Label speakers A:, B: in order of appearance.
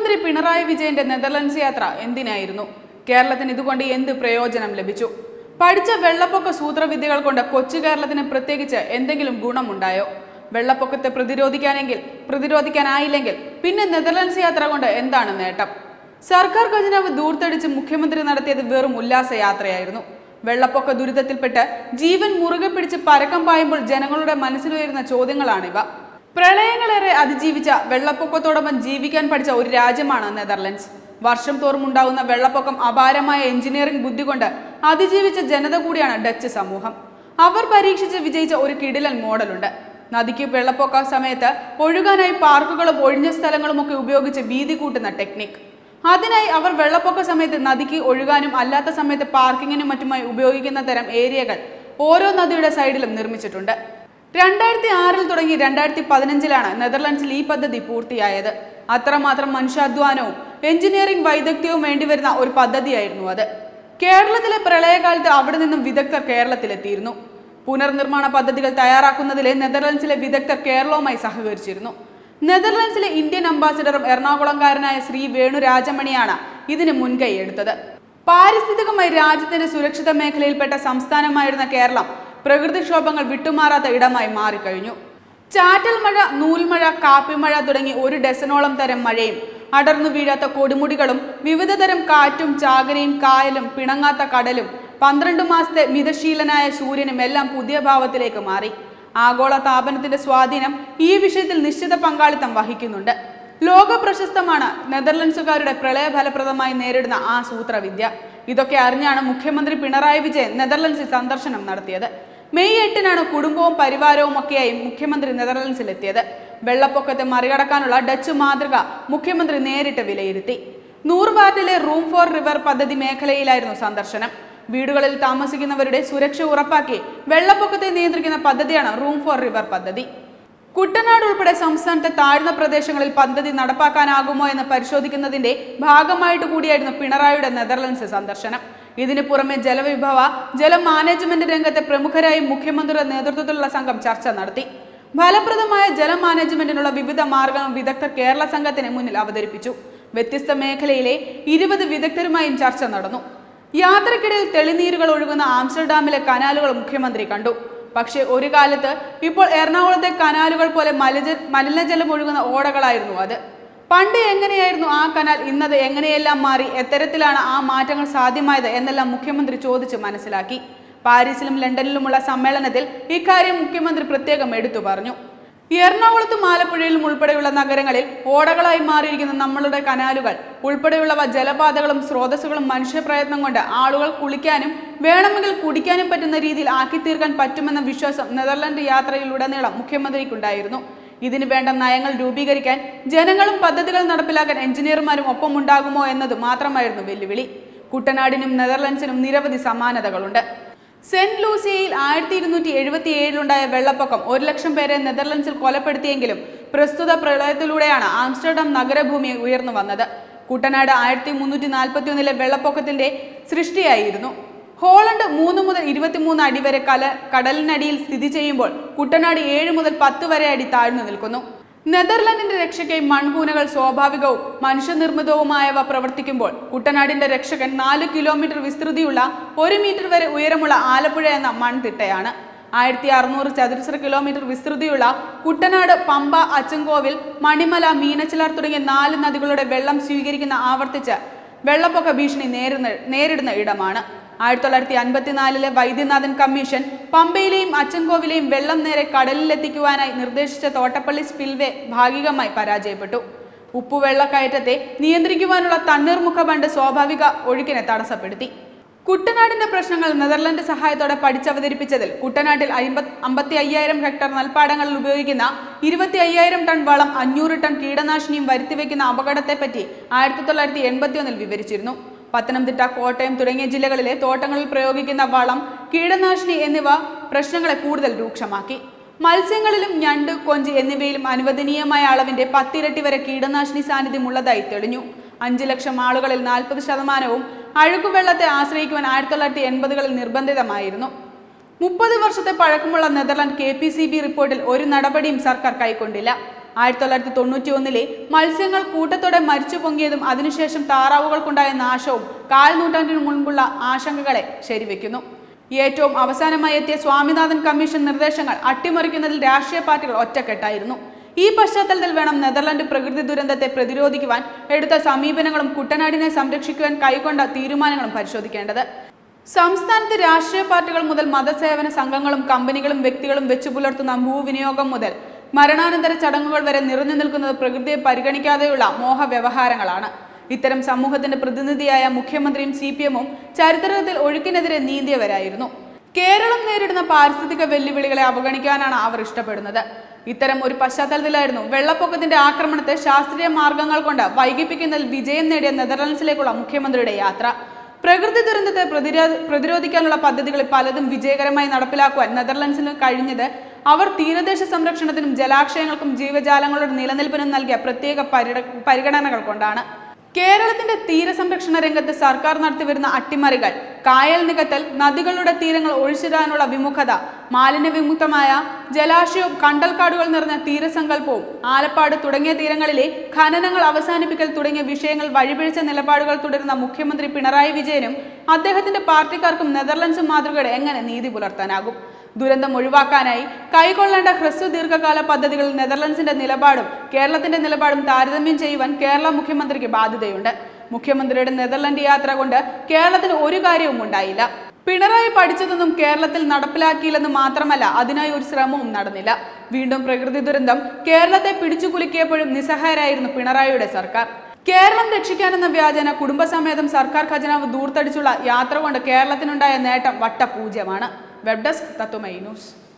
A: മുഖ്യമന്ത്രി പിണറായി വിജയന്റെ നെതർലൻഡ്സ് യാത്ര എന്തിനായിരുന്നു കേരളത്തിന് ഇതുകൊണ്ട് എന്ത് പ്രയോജനം ലഭിച്ചു പഠിച്ച വെള്ളപ്പൊക്ക സൂത്രവിദ്യകൾ കൊണ്ട് കൊച്ചു കേരളത്തിന് പ്രത്യേകിച്ച് എന്തെങ്കിലും ഗുണമുണ്ടായോ വെള്ളപ്പൊക്കത്തെ പ്രതിരോധിക്കാനെങ്കിൽ പ്രതിരോധിക്കാനായില്ലെങ്കിൽ പിന്നെ നെതർലൻഡ്സ് യാത്ര കൊണ്ട് എന്താണ് നേട്ടം സർക്കാർ ഖജനാവ് ദൂർത്തടിച്ച് മുഖ്യമന്ത്രി നടത്തിയത് വെറും ഉല്ലാസ യാത്രയായിരുന്നു വെള്ളപ്പൊക്ക ദുരിതത്തിൽപ്പെട്ട് ജീവൻ മുറുകെ പിടിച്ച് പരക്കം പായുമ്പോൾ ജനങ്ങളുടെ മനസ്സിലുയരുന്ന ചോദ്യങ്ങളാണിവ പ്രളയങ്ങളേറെ അതിജീവിച്ച വെള്ളപ്പൊക്കത്തോടൊപ്പം ജീവിക്കാൻ പഠിച്ച ഒരു രാജ്യമാണ് നെതർലൻഡ്സ് വർഷം തോറും ഉണ്ടാകുന്ന വെള്ളപ്പൊക്കം അപാരമായ എഞ്ചിനീയറിംഗ് ബുദ്ധി കൊണ്ട് അതിജീവിച്ച ജനത കൂടിയാണ് ഡച്ച് സമൂഹം അവർ പരീക്ഷിച്ച് വിജയിച്ച ഒരു കിടിലൻ മോഡലുണ്ട് നദിക്ക് വെള്ളപ്പൊക്ക സമയത്ത് ഒഴുകാനായി പാർക്കുകളും ഒഴിഞ്ഞ സ്ഥലങ്ങളുമൊക്കെ ഉപയോഗിച്ച് വീതി കൂട്ടുന്ന ടെക്നിക് അതിനായി അവർ വെള്ളപ്പൊക്ക സമയത്ത് നദിക്ക് ഒഴുകാനും അല്ലാത്ത സമയത്ത് പാർക്കിങ്ങിനും മറ്റുമായി ഉപയോഗിക്കുന്ന തരം ഏരിയകൾ ഓരോ നദിയുടെ സൈഡിലും നിർമ്മിച്ചിട്ടുണ്ട് രണ്ടായിരത്തി ആറിൽ തുടങ്ങി രണ്ടായിരത്തി പതിനഞ്ചിലാണ് നെതർലൻഡ്സിൽ ഈ പദ്ധതി പൂർത്തിയായത് അത്രമാത്രം മനുഷ്യാധ്വാനവും എഞ്ചിനീയറിംഗ് വൈദഗ്ധ്യവും വേണ്ടിവരുന്ന ഒരു പദ്ധതിയായിരുന്നു അത് കേരളത്തിലെ പ്രളയകാലത്ത് അവിടെ നിന്നും വിദഗ്ധർ കേരളത്തിലെത്തിയിരുന്നു പുനർനിർമ്മാണ പദ്ധതികൾ തയ്യാറാക്കുന്നതിലെ നെതർലൻഡ്സിലെ വിദഗ്ധർ കേരളവുമായി സഹകരിച്ചിരുന്നു നെതർലൻഡ്സിലെ ഇന്ത്യൻ അംബാസിഡറും എറണാകുളംകാരനായ ശ്രീ വേണു രാജമണിയാണ് ഇതിന് മുൻകൈ എടുത്തത് പാരിസ്ഥിതികമായി രാജ്യത്തിന്റെ സുരക്ഷിത മേഖലയിൽപ്പെട്ട സംസ്ഥാനമായിരുന്ന കേരളം പ്രകൃതിക്ഷോഭങ്ങൾ വിട്ടുമാറാത്ത ഇടമായി മാറിക്കഴിഞ്ഞു ചാറ്റൽ മഴ നൂൽമഴ കാപ്പിമഴ തുടങ്ങി ഒരു ഡസനോളം തരം മഴയും അടർന്നു വീഴാത്ത കൊടുമുടികളും വിവിധ തരം കാറ്റും ചാകരയും കായലും പിണങ്ങാത്ത കടലും പന്ത്രണ്ട് മാസത്തെ മിതശീലനായ സൂര്യനും എല്ലാം പുതിയ ഭാവത്തിലേക്ക് മാറി ആഗോള താപനത്തിന്റെ സ്വാധീനം ഈ വിഷയത്തിൽ നിശ്ചിത പങ്കാളിത്തം വഹിക്കുന്നുണ്ട് ലോക പ്രശസ്തമാണ് നെതർലൻഡ്സുകാരുടെ പ്രളയ ഫലപ്രദമായി നേരിടുന്ന ആ സൂത്രവിദ്യ ഇതൊക്കെ അറിഞ്ഞാണ് മുഖ്യമന്ത്രി പിണറായി വിജയൻ നെതർലൻഡ്സിൽ സന്ദർശനം നടത്തിയത് മെയ് എട്ടിനാണ് കുടുംബവും പരിവാരവും ഒക്കെയായി മുഖ്യമന്ത്രി നെതർലൻഡ്സിലെത്തിയത് വെള്ളപ്പൊക്കത്തെ മറികടക്കാനുള്ള ഡച്ച് മാതൃക മുഖ്യമന്ത്രി നേരിട്ട് വിലയിരുത്തി നൂറ് വാർഡിലെ റൂം ഫോർ റിവർ പദ്ധതി മേഖലയിലായിരുന്നു സന്ദർശനം വീടുകളിൽ താമസിക്കുന്നവരുടെ സുരക്ഷ ഉറപ്പാക്കി വെള്ളപ്പൊക്കത്തെ നിയന്ത്രിക്കുന്ന പദ്ധതിയാണ് റൂം ഫോർ റിവർ പദ്ധതി കുട്ടനാട് ഉൾപ്പെടെ സംസ്ഥാനത്തെ താഴ്ന്ന പ്രദേശങ്ങളിൽ പദ്ധതി നടപ്പാക്കാനാകുമോ എന്ന് പരിശോധിക്കുന്നതിന്റെ ഭാഗമായിട്ട് കൂടിയായിരുന്നു പിണറായിയുടെ നെതർലൻഡ്സ് സന്ദർശനം ഇതിനു പുറമെ ജലവിഭവ ജല മാനേജ്മെന്റ് രംഗത്തെ പ്രമുഖരായും മുഖ്യമന്ത്രിയുടെ നേതൃത്വത്തിലുള്ള സംഘം ചർച്ച നടത്തി ഫലപ്രദമായ ജല മാനേജ്മെന്റിനുള്ള വിവിധ മാർഗങ്ങൾ വിദഗ്ധർ കേരള സംഘത്തിന് മുന്നിൽ അവതരിപ്പിച്ചു വ്യത്യസ്ത മേഖലയിലെ ഇരുപത് വിദഗ്ധരുമായും ചർച്ച നടന്നു യാത്രക്കിടയിൽ തെളിനീരുകൾ ഒഴുകുന്ന ആംസ്റ്റർഡാമിലെ കനാലുകൾ മുഖ്യമന്ത്രി കണ്ടു പക്ഷേ ഒരു കാലത്ത് ഇപ്പോൾ എറണാകുളത്തെ കനാലുകൾ പോലെ മലിജ മലിനജലം ഒഴുകുന്ന ഓടകളായിരുന്നു അത് പണ്ട് എങ്ങനെയായിരുന്നു ആ കനാൽ ഇന്നത് എങ്ങനെയെല്ലാം മാറി എത്തരത്തിലാണ് ആ മാറ്റങ്ങൾ സാധ്യമായത് എന്നെല്ലാം മുഖ്യമന്ത്രി ചോദിച്ച് മനസ്സിലാക്കി പാരീസിലും ലണ്ടനിലുമുള്ള സമ്മേളനത്തിൽ ഇക്കാര്യം മുഖ്യമന്ത്രി പ്രത്യേകം എടുത്തു പറഞ്ഞു എറണാകുളത്തും ആലപ്പുഴയിലും ഉൾപ്പെടെയുള്ള നഗരങ്ങളിൽ ഓടകളായി മാറിയിരിക്കുന്ന നമ്മളുടെ കനാലുകൾ ഉൾപ്പെടെയുള്ളവ ജലപാതകളും സ്രോതസ്സുകളും മനുഷ്യപ്രയത്നം കൊണ്ട് ആളുകൾ കുളിക്കാനും വേണമെങ്കിൽ കുടിക്കാനും പറ്റുന്ന രീതിയിൽ ആക്കി തീർക്കാൻ പറ്റുമെന്ന വിശ്വാസം നെതർലൻഡ് യാത്രയിലുടനീളം മുഖ്യമന്ത്രിക്കുണ്ടായിരുന്നു ഇതിനു വേണ്ട നയങ്ങൾ രൂപീകരിക്കാൻ ജനങ്ങളും പദ്ധതികൾ നടപ്പിലാക്കാൻ എഞ്ചിനീയർമാരും ഒപ്പമുണ്ടാകുമോ എന്നത് മാത്രമായിരുന്നു വെല്ലുവിളി കുട്ടനാടിനും നെതർലൻഡ്സിനും നിരവധി സമാനതകളുണ്ട് സെന്റ് ലൂസിയയിൽ ആയിരത്തി ഇരുന്നൂറ്റി എഴുപത്തി ഏഴിലുണ്ടായ വെള്ളപ്പൊക്കം ഒരു ലക്ഷം പേരെ നെതർലൻഡ്സിൽ കൊലപ്പെടുത്തിയെങ്കിലും പ്രസ്തുത പ്രളയത്തിലൂടെയാണ് ആംസ്റ്റർഡാം നഗരഭൂമി ഉയർന്നു വന്നത് കുട്ടനാട് ആയിരത്തി മുന്നൂറ്റി നാൽപ്പത്തി ഒന്നിലെ വെള്ളപ്പൊക്കത്തിന്റെ സൃഷ്ടിയായിരുന്നു ഹോളണ്ട് മൂന്ന് മുതൽ ഇരുപത്തിമൂന്ന് അടി വരെ കല കടലിനടിയിൽ സ്ഥിതി ചെയ്യുമ്പോൾ കുട്ടനാട് ഏഴ് മുതൽ പത്ത് വരെ അടി താഴ്ന്നു നിൽക്കുന്നു നെതർലൻഡിന്റെ രക്ഷയ്ക്കായി മൺകൂനകൾ സ്വാഭാവികവും മനുഷ്യനിർമ്മിതവുമായവ പ്രവർത്തിക്കുമ്പോൾ കുട്ടനാടിന്റെ രക്ഷകൻ നാല് കിലോമീറ്റർ വിസ്തൃതിയുള്ള ഒരു മീറ്റർ വരെ ഉയരമുള്ള ആലപ്പുഴ എന്ന മൺതിട്ടയാണ് ആയിരത്തി അറുന്നൂറ് ചതുരശ്ര കിലോമീറ്റർ വിസ്തൃതിയുള്ള കുട്ടനാട് പമ്പ അച്ചൻകോവിൽ മണിമല മീനച്ചിലാർ തുടങ്ങിയ നാല് നദികളുടെ വെള്ളം സ്വീകരിക്കുന്ന ആവർത്തിച്ച് വെള്ളപ്പൊക്ക ഭീഷണി നേരിടുന്ന നേരിടുന്ന ഇടമാണ് ആയിരത്തി തൊള്ളായിരത്തി അൻപത്തിനാലിലെ വൈദ്യനാഥൻ കമ്മീഷൻ പമ്പയിലെയും അച്ചൻകോവിലെയും വെള്ളം നേരെ കടലിലെത്തിക്കുവാനായി നിർദ്ദേശിച്ച തോട്ടപ്പള്ളി സ്പിൽവേ ഭാഗികമായി പരാജയപ്പെട്ടു ഉപ്പുവെള്ളക്കയറ്റത്തെ നിയന്ത്രിക്കുവാനുള്ള തണ്ണീർമുഖ ബണ്ട് സ്വാഭാവിക ഒഴുക്കിനെ തടസ്സപ്പെടുത്തി കുട്ടനാടിന്റെ പ്രശ്നങ്ങൾ നെതർലൻഡ് സഹായത്തോടെ പഠിച്ചവതരിപ്പിച്ചതിൽ കുട്ടനാട്ടിൽ അമ്പത് അമ്പത്തി അയ്യായിരം ഹെക്ടർ നെൽപ്പാടങ്ങളിൽ ഉപയോഗിക്കുന്ന ഇരുപത്തി അയ്യായിരം ടൺ വളം അഞ്ഞൂറ് ടൺ കീടനാശിനിയും വരുത്തിവെക്കുന്ന അപകടത്തെപ്പറ്റി ആയിരത്തി തൊള്ളായിരത്തി എൺപത്തി ഒന്നിൽ വിവരിച്ചിരുന്നു പത്തനംതിട്ട കോട്ടയം തുടങ്ങിയ ജില്ലകളിലെ തോട്ടങ്ങളിൽ പ്രയോഗിക്കുന്ന വളം കീടനാശിനി എന്നിവ പ്രശ്നങ്ങളെ കൂടുതൽ രൂക്ഷമാക്കി മത്സ്യങ്ങളിലും ഞണ്ട് കൊഞ്ച് എന്നിവയിലും അനുവദനീയമായ അളവിന്റെ പത്തിരട്ടി വരെ കീടനാശിനി സാന്നിധ്യം ഉള്ളതായി തെളിഞ്ഞു അഞ്ച് ലക്ഷം ആളുകളിൽ നാൽപ്പത് ശതമാനവും അഴുക്കുവെള്ളത്തെ ആശ്രയിക്കുവാൻ ആയിരത്തി തൊള്ളായിരത്തി എൺപതുകളിൽ നിർബന്ധിതമായിരുന്നു മുപ്പത് വർഷത്തെ പഴക്കമുള്ള Netherland K P C B റിപ്പോർട്ടിൽ ഒരു നടപടിയും സർക്കാർ കൈക്കൊണ്ടില്ല ആയിരത്തി തൊള്ളായിരത്തി തൊണ്ണൂറ്റി ഒന്നിലെ മത്സ്യങ്ങൾ കൂട്ടത്തോടെ മരിച്ചു പൊങ്ങിയതും അതിനുശേഷം താറാവുകൾക്കുണ്ടായ നാശവും കാൽ നൂറ്റാണ്ടിനു മുൻപുള്ള ആശങ്കകളെ ശരിവെക്കുന്നു ഏറ്റവും അവസാനമായി എത്തിയ സ്വാമിനാഥൻ കമ്മീഷൻ നിർദ്ദേശങ്ങൾ അട്ടിമറിക്കുന്നതിൽ രാഷ്ട്രീയ പാർട്ടികൾ ഒറ്റക്കെട്ടായിരുന്നു ഈ പശ്ചാത്തലത്തിൽ വേണം നെതർലൻഡ് പ്രകൃതി ദുരന്തത്തെ പ്രതിരോധിക്കുവാൻ എടുത്ത സമീപനങ്ങളും കുട്ടനാടിനെ സംരക്ഷിക്കുവാൻ കൈക്കൊണ്ട തീരുമാനങ്ങളും പരിശോധിക്കേണ്ടത് സംസ്ഥാനത്ത് രാഷ്ട്രീയ പാർട്ടികൾ മുതൽ മതസേവന സംഘങ്ങളും കമ്പനികളും വ്യക്തികളും വെച്ചു പുലർത്തുന്ന ഭൂവിനിയോഗം മുതൽ മരണാനന്തര ചടങ്ങുകൾ വരെ നിറഞ്ഞു നിൽക്കുന്നത് പ്രകൃതിയെ പരിഗണിക്കാതെയുള്ള മോഹവ്യവഹാരങ്ങളാണ് ഇത്തരം സമൂഹത്തിന്റെ പ്രതിനിധിയായ മുഖ്യമന്ത്രിയും സി പി എമ്മും ചരിത്രത്തിൽ ഒഴുക്കിനെതിരെ നീന്തിയവരായിരുന്നു കേരളം നേരിടുന്ന പാരിസ്ഥിതിക വെല്ലുവിളികളെ അവഗണിക്കാനാണ് അവർ ഇഷ്ടപ്പെടുന്നത് ഇത്തരം ഒരു പശ്ചാത്തലത്തിലായിരുന്നു വെള്ളപ്പൊക്കത്തിന്റെ ആക്രമണത്തെ ശാസ്ത്രീയ മാർഗങ്ങൾ കൊണ്ട് വൈകിപ്പിക്കുന്നതിൽ വിജയം നേടിയ നെതർലൻഡ്സിലേക്കുള്ള മുഖ്യമന്ത്രിയുടെ യാത്ര പ്രകൃതി ദുരന്തത്തെ പ്രതിരോ പ്രതിരോധിക്കാനുള്ള പദ്ധതികൾ പലതും വിജയകരമായി നടപ്പിലാക്കുവാൻ നെതർലൻഡ്സിന് കഴിഞ്ഞത് അവർ തീരദേശ സംരക്ഷണത്തിനും ജലാശയങ്ങൾക്കും ജീവജാലങ്ങളുടെ നിലനിൽപ്പിനും നൽകിയ പ്രത്യേക പരിഗ- പരിഗണനകൾ കൊണ്ടാണ് കേരളത്തിന്റെ തീരസംരക്ഷണ രംഗത്ത് സർക്കാർ നടത്തിവരുന്ന അട്ടിമറികൾ കായൽ നികത്തൽ നദികളുടെ തീരങ്ങൾ ഒഴിച്ചിടാനുള്ള വിമുഖത മാലിന്യവിമുക്തമായ ജലാശയവും കണ്ടൽക്കാടുകൾ നിറഞ്ഞ തീരസങ്കല്പവും ആലപ്പാട് തുടങ്ങിയ തീരങ്ങളിലെ ഖനനങ്ങൾ അവസാനിപ്പിക്കൽ തുടങ്ങിയ വിഷയങ്ങൾ വഴിപിഴച്ച നിലപാടുകൾ തുടരുന്ന മുഖ്യമന്ത്രി പിണറായി വിജയനും അദ്ദേഹത്തിന്റെ പാർട്ടിക്കാർക്കും നെതർലൻഡ്സ് മാതൃകയുടെ എങ്ങനെ നീതി പുലർത്താനാകും ദുരന്തം ഒഴിവാക്കാനായി കൈക്കൊള്ളേണ്ട ഹ്രസ്വ ദീർഘകാല പദ്ധതികളിൽ നെതർലൻഡ്സിന്റെ നിലപാടും കേരളത്തിന്റെ നിലപാടും താരതമ്യം ചെയ്യുവാൻ കേരള മുഖ്യമന്ത്രിക്ക് ബാധ്യതയുണ്ട് മുഖ്യമന്ത്രിയുടെ നെതർലൻഡ് യാത്ര കൊണ്ട് കേരളത്തിന് ഒരു കാര്യവും ഉണ്ടായില്ല പിണറായി പഠിച്ചതൊന്നും കേരളത്തിൽ നടപ്പിലാക്കിയില്ലെന്ന് മാത്രമല്ല അതിനായി ഒരു ശ്രമവും നടന്നില്ല വീണ്ടും പ്രകൃതി ദുരന്തം കേരളത്തെ പിടിച്ചുകുലുക്കിയപ്പോഴും നിസ്സഹായരായിരുന്നു പിണറായിയുടെ സർക്കാർ കേരളം രക്ഷിക്കാനെന്ന വ്യാജന കുടുംബസമേതം സർക്കാർ ഖജനാവ് ദൂർത്തടിച്ചുള്ള യാത്ര കൊണ്ട് കേരളത്തിനുണ്ടായ നേട്ടം വട്ടപൂജ്യമാണ് വെബ് ഡെസ്ക് തത്വമൈ ന്യൂസ്